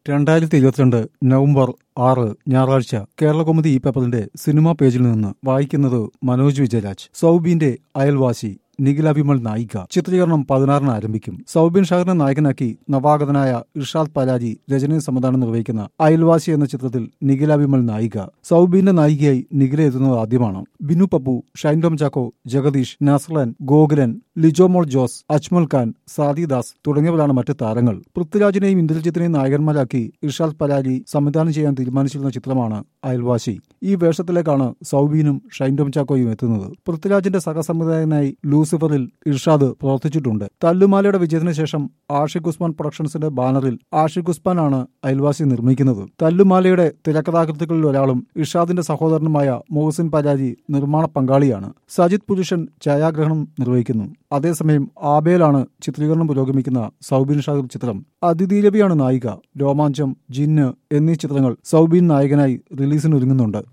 രണ്ടായിരത്തി ഇരുപത്തിരണ്ട് നവംബർ ആറ് ഞായറാഴ്ച കേരളകൗമുദി ഈ പേപ്പറിന്റെ സിനിമാ പേജിൽ നിന്ന് വായിക്കുന്നത് മനോജ് വിജയരാജ് സൗബിന്റെ അയൽവാസി നിഖില വിമൽ നായിക ചിത്രീകരണം പതിനാറിന് ആരംഭിക്കും സൗബിൻ ഷാഹിറിനെ നായകനാക്കി നവാഗതനായ ഇർഷാദ് പലാജി രചനയും സംവിധാനം നിർവഹിക്കുന്ന അയൽവാസി എന്ന ചിത്രത്തിൽ നിഖില വിമൽ നായിക സൗബിന്റെ നായികയായി നിഖില എത്തുന്നത് ആദ്യമാണ് ബിനു പപ്പു ഷൈൻ ടോം ചാക്കോ ജഗദീഷ് നാസ്ലൻ ഗോകുലൻ ലിജോമോൾ ജോസ് അജ്മൽ ഖാൻ സാദിദാസ് തുടങ്ങിയവരാണ് മറ്റ് താരങ്ങൾ പൃഥ്വിരാജിനെയും ഇന്ദ്രജിത്തിനെയും നായകന്മാരാക്കി ഇർഷാദ് പലാജി സംവിധാനം ചെയ്യാൻ തീരുമാനിച്ചിരുന്ന ചിത്രമാണ് അയൽവാസി ഈ വേഷത്തിലേക്കാണ് സൗബീനും ഷൈൻ ടോം ചാക്കോയും എത്തുന്നത് പൃഥ്വിരാജിന്റെ സഹസംവിധായകനായി ലൂസിഫറിൽ ഇർഷാദ് പ്രവർത്തിച്ചിട്ടുണ്ട് തല്ലുമാലയുടെ വിജയത്തിന് ശേഷം ആഷിഖ് ഉസ്മാൻ പ്രൊഡക്ഷൻസിന്റെ ബാനറിൽ ആഷിഖ് ഉസ്മാൻ ആണ് അയൽവാസി നിർമ്മിക്കുന്നത് തല്ലുമാലയുടെ തിരക്കഥാകൃത്തുക്കളിൽ ഒരാളും ഇർഷാദിന്റെ സഹോദരനുമായ മോഹസിൻ പരാജി നിർമ്മാണ പങ്കാളിയാണ് സജിത് പുരുഷൻ ഛായാഗ്രഹണം നിർവഹിക്കുന്നു അതേസമയം ആബേലാണ് ചിത്രീകരണം പുരോഗമിക്കുന്ന സൗബിൻ ഷാഹിർ ചിത്രം അതിഥി രവിയാണ് നായിക രോമാഞ്ചം ജിന്ന് എന്നീ ചിത്രങ്ങൾ സൗബിൻ നായകനായി റിലീസിന് ഒരുങ്ങുന്നുണ്ട്